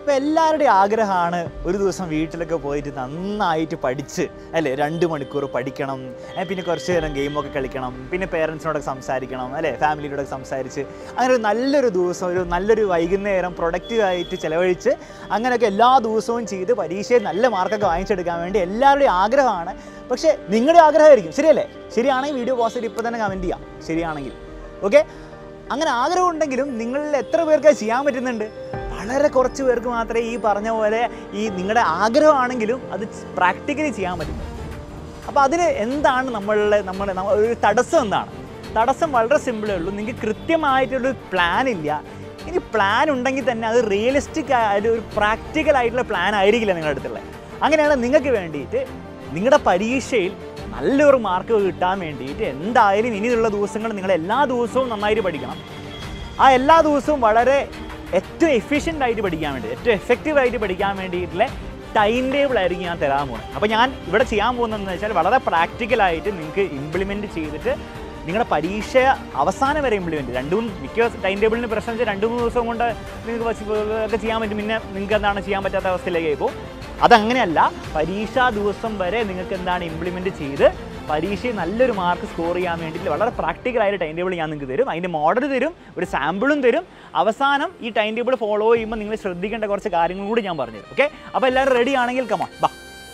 അപ്പോൾ എല്ലാവരുടെയും ആഗ്രഹമാണ് ഒരു ദിവസം വീട്ടിലൊക്കെ പോയിട്ട് നന്നായിട്ട് പഠിച്ച് അല്ലേ രണ്ട് മണിക്കൂർ പഠിക്കണം ഏ, പിന്നെ കുറച്ച് നേരം ഗെയിമൊക്കെ കളിക്കണം പിന്നെ പേരൻസിനോടൊക്കെ സംസാരിക്കണം അല്ലേ ഫാമിലിയോടൊക്കെ സംസാരിച്ച് അങ്ങനെ ഒരു നല്ലൊരു ദിവസം ഒരു നല്ലൊരു വൈകുന്നേരം പ്രൊഡക്റ്റീവായിട്ട് ചിലവഴിച്ച് അങ്ങനെയൊക്കെ എല്ലാ ദിവസവും ചെയ്ത് പരീക്ഷയിൽ നല്ല മാർക്കൊക്കെ വാങ്ങിച്ചെടുക്കാൻ വേണ്ടി എല്ലാവരുടെയും ആഗ്രഹമാണ് പക്ഷേ നിങ്ങളുടെ ആഗ്രഹമായിരിക്കും ശരിയല്ലേ ശരിയാണെങ്കിൽ വീഡിയോ പോസ്റ്റ് ഇപ്പോൾ തന്നെ കമൻറ്റ് ചെയ്യാം ശരിയാണെങ്കിൽ ഓക്കെ അങ്ങനെ ആഗ്രഹം ഉണ്ടെങ്കിലും നിങ്ങളിൽ എത്ര പേർക്ക് അത് ചെയ്യാൻ പറ്റുന്നുണ്ട് വളരെ കുറച്ച് പേർക്ക് മാത്രമേ ഈ പറഞ്ഞ പോലെ ഈ നിങ്ങളുടെ ആഗ്രഹമാണെങ്കിലും അത് പ്രാക്ടിക്കലി ചെയ്യാൻ പറ്റുന്നത് അപ്പോൾ അതിന് എന്താണ് നമ്മളുടെ നമ്മുടെ നമ്മ- ഒരു തടസ്സം എന്താണ് തടസ്സം വളരെ സിമ്പിളേ ഉള്ളൂ നിങ്ങൾക്ക് കൃത്യമായിട്ടൊരു പ്ലാൻ ഇല്ല ഇനി പ്ലാൻ ഉണ്ടെങ്കിൽ തന്നെ അത് റിയലിസ്റ്റിക് ആയിട്ട് ഒരു പ്രാക്ടിക്കൽ ആയിട്ടുള്ള പ്ലാൻ ആയിരിക്കില്ല നിങ്ങളുടെ അടുത്തുള്ളത് അങ്ങനെയാണ് നിങ്ങൾക്ക് വേണ്ടിയിട്ട് നിങ്ങളുടെ പരീക്ഷയിൽ നല്ലൊരു മാർക്ക് കിട്ടാൻ വേണ്ടിയിട്ട് എന്തായാലും ഇനിയുള്ള ദിവസങ്ങൾ നിങ്ങൾ എല്ലാ ദിവസവും നന്നായിട്ട് പഠിക്കണം ആ എല്ലാ ദിവസവും വളരെ ഏറ്റവും എഫിഷ്യൻ്റ് ആയിട്ട് പഠിക്കാൻ വേണ്ടി ഏറ്റവും എഫക്റ്റീവ് ആയിട്ട് പഠിക്കാൻ വേണ്ടിയിട്ടുള്ള ടൈം ടേബിൾ ആയിരിക്കും ഞാൻ തരാൻ പോകുന്നത് അപ്പോൾ ഞാൻ ഇവിടെ ചെയ്യാൻ പോകുന്നതെന്ന് വെച്ചാൽ വളരെ പ്രാക്ടിക്കലായിട്ട് നിങ്ങൾക്ക് ഇംപ്ലിമെൻറ്റ് ചെയ്തിട്ട് നിങ്ങളുടെ പരീക്ഷ അവസാനം വരെ ഇംപ്ലിമെൻറ്റ് രണ്ട് മൂന്ന് മിക്ക ടൈം ടേബിളിന് പ്രശ്നം വെച്ചാൽ രണ്ട് മൂന്ന് ദിവസം കൊണ്ട് നിങ്ങൾക്ക് വച്ച് ഒക്കെ ചെയ്യാൻ പറ്റും പിന്നെ നിങ്ങൾക്ക് എന്താണ് ചെയ്യാൻ പറ്റാത്ത അവസ്ഥയിലേക്ക് പോകും അതങ്ങനെയല്ല പരീക്ഷാ ദിവസം വരെ നിങ്ങൾക്ക് എന്താണ് ഇംപ്ലിമെൻറ്റ് ചെയ്ത് പരീക്ഷയിൽ നല്ലൊരു മാർക്ക് സ്കോർ ചെയ്യാൻ വേണ്ടിയിട്ട് വളരെ പ്രാക്ടിക്കലായ ടൈം ടേബിൾ ഞാൻ നിങ്ങൾക്ക് തരും അതിൻ്റെ മോഡൽ തരും ഒരു സാമ്പിളും തരും അവസാനം ഈ ടൈം ടേബിൾ ഫോളോ ചെയ്യുമ്പോൾ നിങ്ങൾ ശ്രദ്ധിക്കേണ്ട കുറച്ച് കാര്യങ്ങളും കൂടി ഞാൻ പറഞ്ഞുതരും ഓക്കെ അപ്പോൾ എല്ലാവരും റെഡി ആണെങ്കിൽ കമോൺ ബാ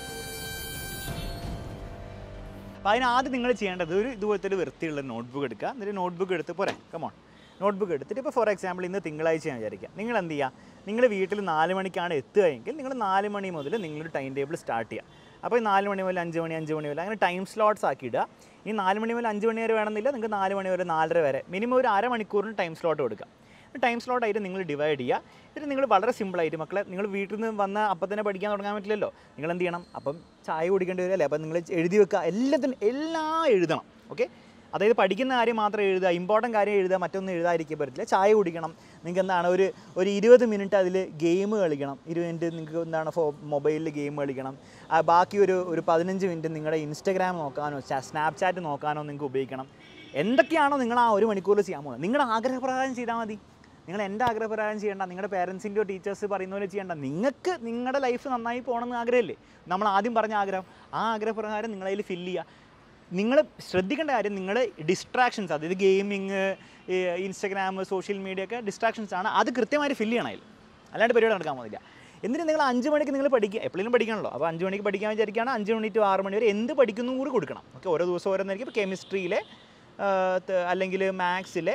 അപ്പോൾ അതിന് ആദ്യം നിങ്ങൾ ചെയ്യേണ്ടത് ഒരു ഇതുപോലത്തെ ഒരു വൃത്തിയുള്ള നോട്ട്ബുക്ക് എടുക്കുക എന്നിട്ട് നോട്ട്ബുക്ക് എടുത്ത് പോരെ കമോൺ നോട്ട്ബുക്ക് എടുത്തിട്ട് ഇപ്പോൾ ഫോർ എക്സാമ്പിൾ ഇന്ന് തിങ്കളാഴ്ച ഞാൻ വിചാരിക്കുക നിങ്ങൾ എന്ത് ചെയ്യുക നിങ്ങൾ വീട്ടിൽ നാല് മണിക്കാണ് എത്തുകയെങ്കിൽ നിങ്ങൾ നാല് മണി മുതൽ നിങ്ങളൊരു ടൈം ടേബിൾ സ്റ്റാർട്ട് ചെയ്യുക അപ്പോൾ ഈ നാല് മണി മുതൽ അഞ്ച് മണി അഞ്ച് മണി മുതൽ അങ്ങനെ ടൈം സ്ലോട്ട്സ് ആക്കി ഇടുക ഈ നാല് മണി മുതൽ അഞ്ച് മണി വരെ വേണമെന്നില്ല നിങ്ങൾക്ക് നാല് മണി വരെ നാലര വരെ മിനിമം ഒരു അരമണിക്കൂറിന് ടൈം സ്ലോട്ട് കൊടുക്കുക ടൈം സ്ലോട്ട് ആയിട്ട് നിങ്ങൾ ഡിവൈഡ് ചെയ്യുക എന്നിട്ട് നിങ്ങൾ വളരെ സിമ്പിളായിട്ട് മക്കളെ നിങ്ങൾ വീട്ടിൽ നിന്ന് വന്ന അപ്പം തന്നെ പഠിക്കാൻ തുടങ്ങാൻ പറ്റില്ലല്ലോ നിങ്ങൾ എന്ത് ചെയ്യണം അപ്പം ചായ കുടിക്കേണ്ടി വരില്ലേ അപ്പം നിങ്ങൾ എഴുതി വെക്കുക എല്ലാത്തിനും എല്ലാം എഴുതണം ഓക്കെ അതായത് പഠിക്കുന്ന കാര്യം മാത്രം എഴുതുക ഇമ്പോർട്ടൻറ്റ് കാര്യം എഴുതുക മറ്റൊന്നും എഴുതാതിരിക്കാൻ പറ്റില്ല ചായ കുടിക്കണം നിങ്ങൾക്ക് എന്താണ് ഒരു ഒരു ഇരുപത് മിനിറ്റ് അതിൽ ഗെയിം കളിക്കണം ഇരുപത് മിനിറ്റ് നിങ്ങൾക്ക് എന്താണ് ഫോ മൊബൈലിൽ ഗെയിം കളിക്കണം ആ ബാക്കി ഒരു ഒരു പതിനഞ്ച് മിനിറ്റ് നിങ്ങളുടെ ഇൻസ്റ്റഗ്രാം നോക്കാനോ സ്നാപ്ചാറ്റ് നോക്കാനോ നിങ്ങൾക്ക് ഉപയോഗിക്കണം എന്തൊക്കെയാണോ നിങ്ങൾ ആ ഒരു മണിക്കൂറിൽ ചെയ്യാൻ പോകുന്നത് നിങ്ങളുടെ ആഗ്രഹപ്രകാരം ചെയ്താൽ മതി നിങ്ങൾ എൻ്റെ ആഗ്രഹപ്രകാരം ചെയ്യേണ്ട നിങ്ങളുടെ പേരൻസിൻ്റെയോ ടീച്ചേഴ്സ് പറയുന്ന പോലെ ചെയ്യേണ്ട നിങ്ങൾക്ക് നിങ്ങളുടെ ലൈഫ് നന്നായി പോകണമെന്ന് ആഗ്രഹമില്ലേ നമ്മൾ ആദ്യം പറഞ്ഞ ആഗ്രഹം ആ ആഗ്രഹപ്രകാരം നിങ്ങളതിൽ ഫില്ല് ചെയ്യുക നിങ്ങൾ ശ്രദ്ധിക്കേണ്ട കാര്യം നിങ്ങൾ ഡിസ്ട്രാക്ഷൻസ് അതായത് ഗെയിമിങ് ഇൻസ്റ്റഗ്രാം സോഷ്യൽ മീഡിയ ഒക്കെ ഡിസ്ട്രാക്ഷൻസ് ആണ് അത് കൃത്യമായിട്ട് ഫില്ല് ചെയ്യണം അതിൽ അല്ലാണ്ട് പരിപാടി നടക്കാൻ പോകുന്നില്ല എന്നിട്ട് നിങ്ങൾ അഞ്ച് മണിക്ക് നിങ്ങൾ പഠിക്കുക എപ്പോഴും പഠിക്കണമല്ലോ അപ്പോൾ അഞ്ച് മണിക്ക് പഠിക്കാൻ വിചാരിക്കുകയാണ് അഞ്ച് മണി ടു ആറ് മണി വരെ എന്ത് പഠിക്കുന്നു കൂടി കൊടുക്കണം ഓക്കെ ഓരോ ദിവസം ഓരോന്നായിരിക്കും ഇപ്പോൾ കെമിസ്ട്രിയിലെ അല്ലെങ്കിൽ മാത്സിലെ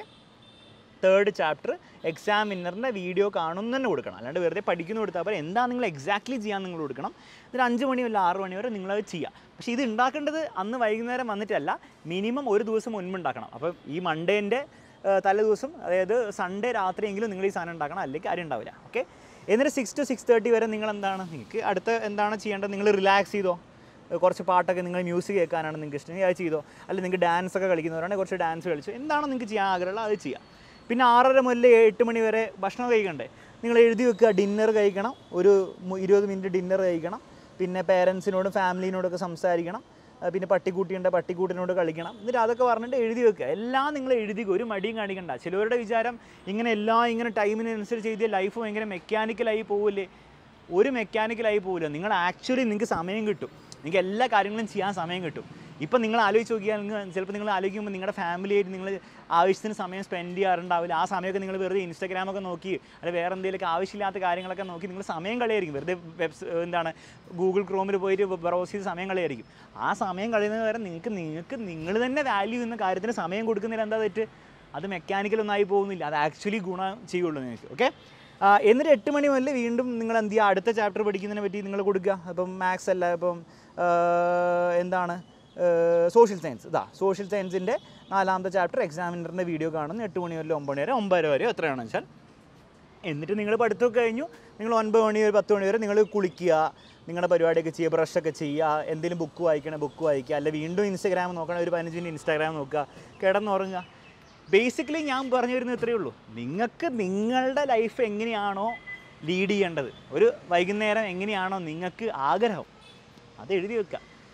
തേർഡ് ചാപ്റ്റർ എക്സാമിനറിൻ്റെ വീഡിയോ കാണുന്നു തന്നെ കൊടുക്കണം അല്ലാണ്ട് വെറുതെ പഠിക്കുന്നു കൊടുത്താൽ പോലെ എന്താ നിങ്ങൾ എക്സാക്ട്ലി ചെയ്യാൻ നിങ്ങൾ കൊടുക്കണം എന്നിട്ട് അഞ്ച് മണി മുതൽ ആറ് മണി വരെ നിങ്ങളത് ചെയ്യുക പക്ഷേ ഇത് ഉണ്ടാക്കേണ്ടത് അന്ന് വൈകുന്നേരം വന്നിട്ടല്ല മിനിമം ഒരു ദിവസം മുൻപ് ഉണ്ടാക്കണം അപ്പോൾ ഈ മൺഡേൻ്റെ തലേ ദിവസം അതായത് സൺഡേ രാത്രിയെങ്കിലും നിങ്ങൾ ഈ സാധനം ഉണ്ടാക്കണം അല്ലെങ്കിൽ കാര്യം ഉണ്ടാവില്ല ഓക്കെ എന്നിട്ട് സിക്സ് ടു സിക്സ് തേർട്ടി വരെ നിങ്ങൾ എന്താണ് നിങ്ങൾക്ക് അടുത്ത എന്താണ് ചെയ്യേണ്ടത് നിങ്ങൾ റിലാക്സ് ചെയ്തോ കുറച്ച് പാട്ടൊക്കെ നിങ്ങൾ മ്യൂസിക് കേൾക്കാനാണ് നിങ്ങൾക്ക് ഇഷ്ടം അത് ചെയ്തോ അല്ലെങ്കിൽ നിങ്ങൾക്ക് ഡാൻസ് ഒക്കെ കളിക്കുന്നവരാണെങ്കിൽ കുറച്ച് ഡാൻസ് കളിച്ചു എന്താണോ നിങ്ങൾക്ക് ചെയ്യാൻ ആഗ്രഹമുള്ളത് അത് ചെയ്യാം പിന്നെ ആറര മുതൽ എട്ട് മണി വരെ ഭക്ഷണം കഴിക്കണ്ടേ നിങ്ങൾ എഴുതി വെക്കുക ഡിന്നർ കഴിക്കണം ഒരു മു- ഇരുപത് മിനിറ്റ് ഡിന്നർ കഴിക്കണം പിന്നെ പേരൻസിനോടും ഫാമിലിനോടൊക്കെ സംസാരിക്കണം ആ, പിന്നെ പട്ടിക്കുട്ടിയുണ്ട് പട്ടിക്കൂട്ടിനോട് കളിക്കണം എന്നിട്ട് അതൊക്കെ പറഞ്ഞിട്ട് എഴുതി വെക്കുക എല്ലാം നിങ്ങൾ എഴുതി ഒരു മടിയും കാണിക്കണ്ട ചിലവരുടെ വിചാരം ഇങ്ങനെ എല്ലാം ഇങ്ങനെ ടൈമിനനുസരിച്ച് എഴുതിയ ലൈഫ് ഭയങ്കര മെക്കാനിക്കലായി പോവില്ലേ ഒരു മെക്കാനിക്കലായി പോവില്ല നിങ്ങൾ ആക്ച്വലി നിങ്ങൾക്ക് സമയം കിട്ടും നിങ്ങൾക്ക് എല്ലാ കാര്യങ്ങളും ചെയ്യാൻ സമയം കിട്ടും ഇപ്പം നിങ്ങൾ ആലോചിച്ച് നോക്കിയാൽ നിങ്ങൾ ചിലപ്പോൾ നിങ്ങൾ ആലോചിക്കുമ്പോൾ നിങ്ങളുടെ ഫാമിലിയായിട്ട് നിങ്ങൾ ആവശ്യത്തിന് സമയം സ്പെൻഡ് ചെയ്യാറുണ്ടാവില്ല ആ സമയമൊക്കെ നിങ്ങൾ വെറുതെ ഇൻസ്റ്റാഗ്രാമൊക്കെ നോക്കി അല്ലെങ്കിൽ വേറെ എന്തെങ്കിലുമൊക്കെ ആവശ്യമില്ലാത്ത കാര്യങ്ങളൊക്കെ നോക്കി നിങ്ങൾ സമയം കളയായിരിക്കും വെറുതെ വെബ്സ് എന്താണ് ഗൂഗിൾ ക്രോമിൽ പോയിട്ട് ബ്രൗസ് ചെയ്ത് സമയം കളയായിരിക്കും ആ സമയം കളയുന്നത് വരെ നിങ്ങൾക്ക് നിങ്ങൾക്ക് നിങ്ങൾ തന്നെ വാല്യൂ എന്ന കാര്യത്തിന് സമയം കൊടുക്കുന്നില്ല എന്താ തെറ്റ് അത് മെക്കാനിക്കൽ ഒന്നായി പോകുന്നില്ല അത് ആക്ച്വലി ഗുണം ചെയ്യുള്ളൂ നിങ്ങൾക്ക് ഓക്കെ എന്നിട്ട് എട്ട് മണി മുതൽ വീണ്ടും നിങ്ങൾ എന്ത് ചെയ്യുക അടുത്ത ചാപ്റ്റർ പഠിക്കുന്നതിനെ പറ്റി നിങ്ങൾ കൊടുക്കുക ഇപ്പം മാത്സ് അല്ല ഇപ്പം ആ, എന്താണ് സോഷ്യൽ സയൻസ് ഇതാ സോഷ്യൽ സയൻസിൻ്റെ നാലാമത്തെ ചാപ്റ്റർ എക്സാമിനറിൻ്റെ വീഡിയോ കാണുന്നു എട്ട് മണി മുതൽ ഒമ്പത് മണി വരെ ഒമ്പതര വരെ എത്രയാണെന്ന് വെച്ചാൽ എന്നിട്ട് നിങ്ങൾ പഠിത്തമൊക്കെ കഴിഞ്ഞു നിങ്ങൾ ഒൻപത് മണി വരെ പത്ത് മണി വരെ നിങ്ങൾ കുളിക്കുക നിങ്ങളുടെ പരിപാടിയൊക്കെ ചെയ്യുക ബ്രഷൊക്കെ ചെയ്യുക എന്തെങ്കിലും ബുക്ക് വായിക്കണേ ബുക്ക് വായിക്കുക അല്ല വീണ്ടും ഇൻസ്റ്റാഗ്രാം നോക്കണം ഒരു പതിനഞ്ച് മിനിറ്റ് ഇൻസ്റ്റാഗ്രാം നോക്കുക കിടന്നുറങ്ങുക ബേസിക്കലി ഞാൻ പറഞ്ഞു വരുന്നത് ഇത്രയേ ഉള്ളൂ നിങ്ങൾക്ക് നിങ്ങളുടെ ലൈഫ് എങ്ങനെയാണോ ലീഡ് ചെയ്യേണ്ടത് ഒരു വൈകുന്നേരം എങ്ങനെയാണോ നിങ്ങൾക്ക് ആഗ്രഹം അത് എഴുതി വെക്കുക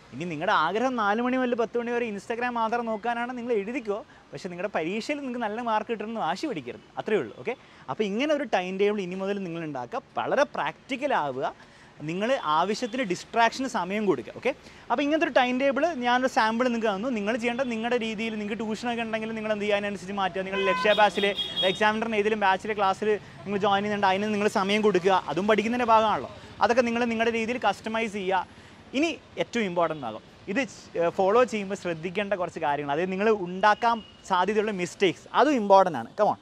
ഇനി നിങ്ങളുടെ ആഗ്രഹം നാല് മണി മുതൽ പത്ത് മണി വരെ ഇൻസ്റ്റാഗ്രാം മാത്രം നോക്കാനാണ് നിങ്ങൾ എഴുതിക്കോ പക്ഷേ നിങ്ങളുടെ പരീക്ഷയിൽ നിങ്ങൾക്ക് നല്ല മാർക്ക് കിട്ടണമെന്ന് വാശി പിടിക്കരുത് അത്രയേ ഉള്ളൂ ഓക്കെ അപ്പോൾ ഇങ്ങനെ ഒരു ടൈം ടേബിൾ ഇനി മുതൽ നിങ്ങൾ ഉണ്ടാക്കുക വളരെ പ്രാക്ടിക്കൽ ആവുക നിങ്ങൾ ആവശ്യത്തിന് ഡിസ്ട്രാക്ഷന് സമയം കൊടുക്കുക ഓക്കെ അപ്പോൾ ഇങ്ങനത്തെ ഒരു ടൈം ടേബിൾ ഞാനൊരു സാമ്പിൾ നിങ്ങൾക്ക് തന്നു നിങ്ങൾ ചെയ്യേണ്ടത് നിങ്ങളുടെ രീതിയിൽ നിങ്ങൾക്ക് ട്യൂഷനൊക്കെ ഉണ്ടെങ്കിൽ നിങ്ങൾ എന്ത് ചെയ്യുക അതിനനുസരിച്ച് മാറ്റുക നിങ്ങൾ ലക്ഷ്യ ബാച്ചിൽ എക്സാമിനറിന് ഏതെങ്കിലും ബാച്ചിലെ ക്ലാസ്സിൽ നിങ്ങൾ ജോയിൻ ചെയ്യുന്നുണ്ട് അതിന് നിങ്ങൾ സമയം കൊടുക്കുക അതും പഠിക്കുന്നതിൻ്റെ ഭാഗമാണല്ലോ അതൊക്കെ നിങ്ങൾ നിങ്ങളുടെ രീതിയിൽ കസ്റ്റമൈസ് ചെയ്യുക ഇനി ഏറ്റവും ഇമ്പോർട്ടൻ്റ് ഭാഗം ഇത് ഫോളോ ചെയ്യുമ്പോൾ ശ്രദ്ധിക്കേണ്ട കുറച്ച് കാര്യങ്ങൾ അതായത് നിങ്ങൾ ഉണ്ടാക്കാൻ സാധ്യതയുള്ള മിസ്റ്റേക്സ് അതും ഇമ്പോർട്ടൻ്റ് ആണ് കമോൺ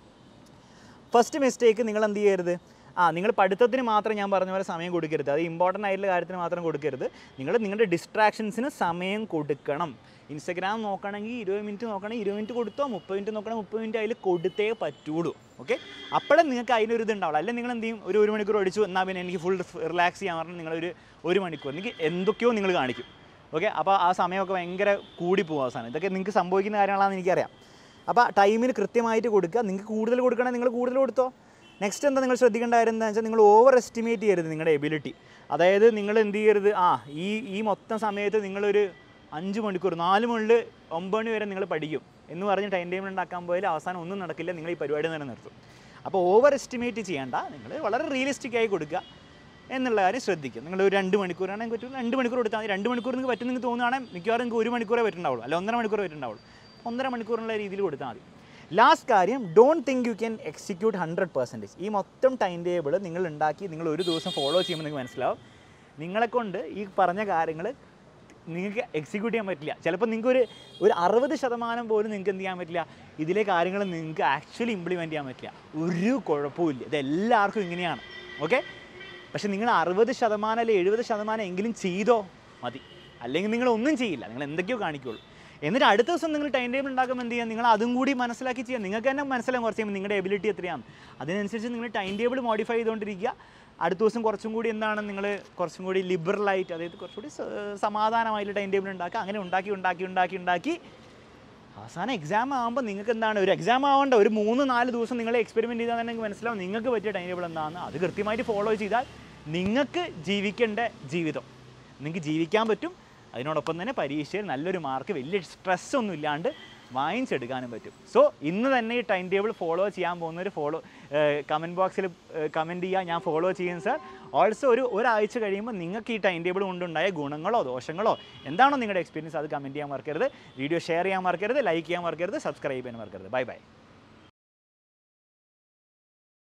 ഫസ്റ്റ് മിസ്റ്റേക്ക് നിങ്ങൾ എന്ത് ചെയ്യരുത് ആ നിങ്ങൾ പഠിത്തത്തിന് മാത്രം ഞാൻ പറഞ്ഞ പോലെ സമയം കൊടുക്കരുത് അത് ഇമ്പോർട്ടൻ്റ് ആയിട്ടുള്ള കാര്യത്തിന് മാത്രം കൊടുക്കരുത് നിങ്ങൾ നിങ്ങളുടെ ഡിസ്ട്രാക്ഷൻസിന് സമയം കൊടുക്കണം ഇൻസ്റ്റഗ്രാം നോക്കണമെങ്കിൽ ഇരുപത് മിനിറ്റ് നോക്കണമെങ്കിൽ ഇരുപത് മിനിറ്റ് കൊടുത്തോ മുപ്പത് മിനിറ്റ് നോക്കണമെങ്കിൽ മുപ്പത് മിനിറ്റ് അതിൽ കൊടുത്തേ പറ്റുള്ളൂ ഓക്കെ അപ്പോഴേ നിങ്ങൾക്ക് അതിനൊരു ഇത് ഉണ്ടാവുള്ളൂ അല്ലെങ്കിൽ നിങ്ങൾ എന്ത് ചെയ്യും ഒരു ഒരു മണിക്കൂർ അടിച്ചു എന്നാൽ പിന്നെ എനിക്ക് ഫുൾ റിലാക്സ് ചെയ്യാൻ പറഞ്ഞാൽ നിങ്ങളൊരു ഒരു മണിക്കൂർ എനിക്ക് എന്തൊക്കെയോ നിങ്ങൾ കാണിക്കും ഓക്കെ അപ്പോൾ ആ സമയമൊക്കെ ഭയങ്കര കൂടി പോകും അവസാനം ഇതൊക്കെ നിങ്ങൾക്ക് സംഭവിക്കുന്ന കാര്യങ്ങളാണെന്ന് എനിക്കറിയാം അപ്പോൾ ടൈമിന് കൃത്യമായിട്ട് കൊടുക്കുക നിങ്ങൾക്ക് കൂടുതൽ കൊടുക്കണമെങ്കിൽ നിങ്ങൾ കൂടുതൽ കൊടുത്തോ നെക്സ്റ്റ് എന്താ നിങ്ങൾ ശ്രദ്ധിക്കേണ്ട കാര്യം എന്താ വെച്ചാൽ നിങ്ങൾ ഓവർ എസ്റ്റിമേറ്റ് ചെയ്യരുത് നിങ്ങളുടെ എബിലിറ്റി അതായത് നിങ്ങൾ എന്ത് ചെയ്യരുത് ആ ഈ ഈ മൊത്തം സമയത്ത് നിങ്ങളൊരു അഞ്ച് മണിക്കൂർ നാല് മണിൽ ഒമ്പത് മണി വരെ നിങ്ങൾ പഠിക്കും എന്ന് പറഞ്ഞ് ടൈം ടേബിൾ ഉണ്ടാക്കാൻ പോയാൽ അവസാനം ഒന്നും നടക്കില്ല നിങ്ങൾ ഈ പരിപാടി തന്നെ നിർത്തും അപ്പോൾ ഓവർ എസ്റ്റിമേറ്റ് ചെയ്യേണ്ട നിങ്ങൾ വളരെ റിയലിസ്റ്റിക് ആയി കൊടുക്കുക എന്നുള്ള കാര്യം ശ്രദ്ധിക്കുക നിങ്ങൾ ഒരു രണ്ട് മണിക്കൂറാണെങ്കിൽ പറ്റും രണ്ട് മണിക്കൂർ കൊടുത്താൽ മതി രണ്ട് മണിക്കൂർ നിങ്ങൾക്ക് പറ്റും നിങ്ങൾക്ക് തോന്നുകയാണെങ്കിൽ മിക്കവാറും നിങ്ങൾക്ക് ഒരു മണിക്കൂറേ പറ്റുണ്ടാവുള്ളൂ അല്ല ഒന്നര മണിക്കൂർ പറ്റുണ്ടാവുള്ളൂ ഒന്നര മണിക്കൂറിനുള്ള രീതിയിൽ കൊടുത്താൽ മതി ലാസ്റ്റ് കാര്യം don't think you can execute hundred percentage ഈ മൊത്തം ടൈം ടേബിൾ നിങ്ങൾ ഉണ്ടാക്കി നിങ്ങൾ ഒരു ദിവസം ഫോളോ ചെയ്യുമ്പോൾ നിങ്ങൾക്ക് മനസ്സിലാവും നിങ്ങളെക്കൊണ്ട് ഈ പറഞ്ഞ കാര്യങ്ങൾ നിങ്ങൾക്ക് എക്സിക്യൂട്ട് ചെയ്യാൻ പറ്റില്ല ചിലപ്പോൾ നിങ്ങൾക്ക് ഒരു ഒരു അറുപത് ശതമാനം പോലും നിങ്ങൾക്ക് എന്ത് ചെയ്യാൻ പറ്റില്ല ഇതിലെ കാര്യങ്ങൾ നിങ്ങൾക്ക് ആക്ച്വലി ഇംപ്ലിമെൻറ്റ് ചെയ്യാൻ പറ്റില്ല ഒരു കുഴപ്പമില്ല ഇത് എല്ലാവർക്കും ഇങ്ങനെയാണ് ഓക്കെ പക്ഷെ നിങ്ങൾ അറുപത് ശതമാനം അല്ലെങ്കിൽ എഴുപത് ശതമാനം എങ്കിലും ചെയ്തോ മതി അല്ലെങ്കിൽ നിങ്ങൾ ഒന്നും ചെയ്യില്ല നിങ്ങൾ എന്തൊക്കെയോ കാണിക്കുള്ളൂ എന്നിട്ട് അടുത്ത ദിവസം നിങ്ങൾ ടൈം ടേബിൾ ഉണ്ടാക്കുമ്പോൾ എന്ത് ചെയ്യുക നിങ്ങൾ അതും കൂടി മനസ്സിലാക്കി ചെയ്യാം നിങ്ങൾക്ക് തന്നെ മനസ്സിലാകും കുറച്ച് കഴിയുമ്പോൾ നിങ്ങളുടെ എബിലിറ്റി എത്രയാണ് അതിനനുസരിച്ച് നിങ്ങൾ ടൈം ടേബിൾ മോഡിഫൈ ചെയ്തുകൊണ്ടിരിക്കുക അടുത്ത ദിവസം കുറച്ചും കൂടി എന്താണ് നിങ്ങൾ കുറച്ചും കൂടി ലിബറലായിട്ട് അതായത് കുറച്ചുകൂടി സ- സമാധാനമായിട്ട് ടൈം ടേബിൾ ഉണ്ടാക്കുക അങ്ങനെ ഉണ്ടാക്കി ഉണ്ടാക്കി ഉണ്ടാക്കി ഉണ്ടാക്കി അവസാനം എക്സാം ആകുമ്പോൾ നിങ്ങൾക്ക് എന്താണ് ഒരു എക്സാം ആവേണ്ട ഒരു മൂന്ന് നാല് ദിവസം നിങ്ങൾ എക്സ്പെരിമെൻറ്റ് ചെയ്താൽ തന്നെ നിങ്ങൾക്ക് മനസ്സിലാവും നിങ്ങൾക്ക് പറ്റിയ ടൈം ടേബിൾ എന്താണെന്ന് അത് കൃത്യമായിട്ട് ഫോളോ ചെയ്താൽ നിങ്ങൾക്ക് ജീവിക്കേണ്ട ജീവിതം നിങ്ങൾക്ക് ജീവിക്കാൻ പറ്റും അതിനോടൊപ്പം തന്നെ പരീക്ഷയിൽ നല്ലൊരു മാർക്ക് വലിയ സ്ട്രെസ് ഒന്നും ഇല്ലാണ്ട് വാങ്ങിച്ചെടുക്കാനും പറ്റും സോ ഇന്ന് തന്നെ ഈ ടൈം ടേബിൾ ഫോളോ ചെയ്യാൻ പോകുന്നവർ ഫോളോ കമൻറ്റ് ബോക്സിൽ കമൻറ്റ് ചെയ്യുക ഞാൻ ഫോളോ ചെയ്യും സാർ ഓൾസോ ഒരു ഒരാഴ്ച കഴിയുമ്പോൾ നിങ്ങൾക്ക് ഈ ടൈം ടേബിൾ കൊണ്ടുണ്ടായ ഗുണങ്ങളോ ദോഷങ്ങളോ എന്താണോ നിങ്ങളുടെ എക്സ്പീരിയൻസ് അത് കമൻറ്റ് ചെയ്യാൻ മറക്കരുത് വീഡിയോ ഷെയർ ചെയ്യാൻ മറക്കരുത് ലൈക്ക് ചെയ്യാൻ മറക്കരുത് സബ്സ്ക്രൈബ് ചെയ്യാൻ മറക്കരുത് ബൈ ബൈ